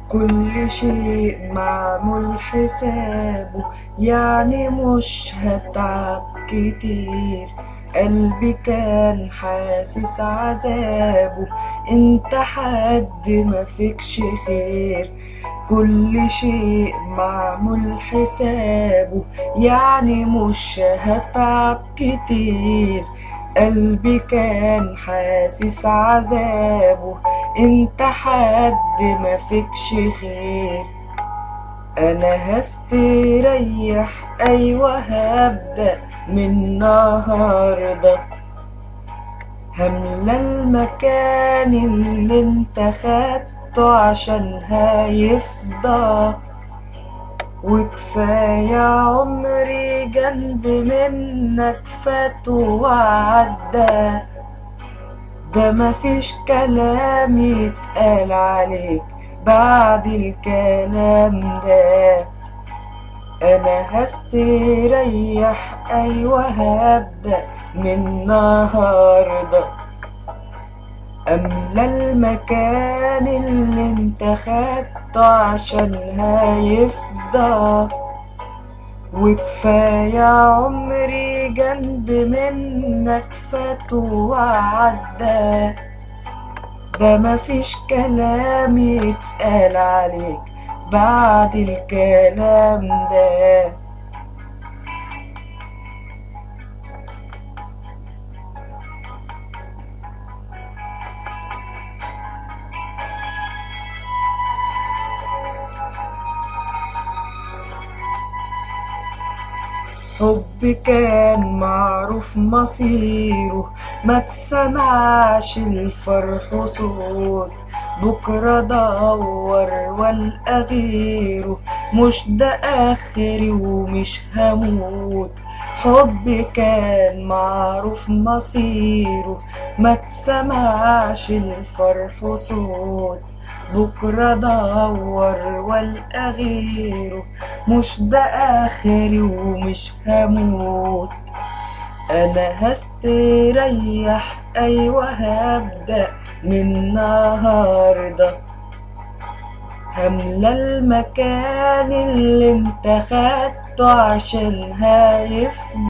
كل شيء معمول حسابه يعني مش هتعب كتير قلبي كان حاسس عذابه انت حد ما فيكش خير كل شيء معمول حسابه يعني مش هتعب كتير قلبي كان حاسس عذابه انت حد ما فيكش خير انا هستريح ايوه هبدأ من النهارده هملى المكان اللي انت خدته عشان هيفضى وكفاية عمري جنب منك فات وعدى ده مفيش كلام يتقال عليك بعد الكلام ده انا هستريح ايوه هبدأ من النهارده املى المكان اللي انت خدته عشان هيفضى وكفاية عمري جنب منك فات وعدى ده مفيش كلام يتقال عليك بعد الكلام ده حب كان معروف مصيره ما تسمعش الفرح صوت بكرة دور والقى غيره مش ده آخري ومش هموت حب كان معروف مصيره ما تسمعش الفرح صوت بكرة دور والقى غيره مش ده آخري ومش هموت أنا هستريح أيوة هبدأ من النهاردة هملى المكان اللي انت خدته عشان هيفضل